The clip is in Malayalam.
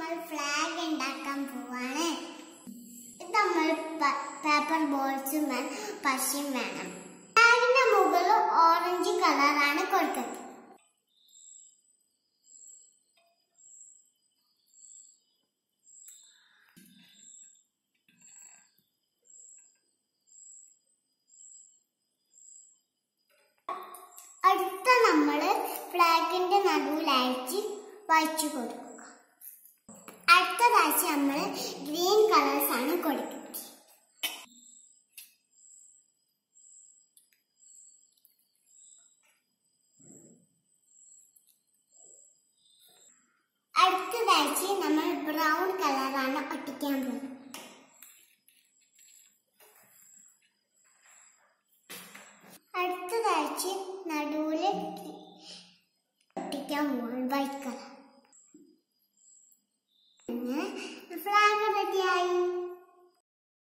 നമ്മൾ ഫ്ലാഗ് ഉണ്ടാക്കാൻ പോവാണ് ഇത് നമ്മൾ പേപ്പർ ബോൾസും വേണം പശയും വേണം ഫ്ലാഗിന്റെ മുകളിൽ ഓറഞ്ച് കളറാണ് കൊടുക്കുന്നത് അടുത്ത നമ്മൾ ഫ്ലാഗിന്റെ നടുവിലായിട്ട് വച്ചു കൊടുക്കുക അടുത്തതാഴ്ച നമ്മൾ ഗ്രീൻ കളേഴ്സ് ആണ് കൊടുക്കുന്നത് അടുത്തതാഴ്ച നമ്മൾ ബ്രൗൺ കളറാണ് ഒട്ടിക്കാൻ പോകുന്നത് അടുത്തതാഴ്ച നടുവില് ഒട്ടിക്കാൻ പോവാണ് വൈറ്റ് കളർ ഫ്ലാഗ്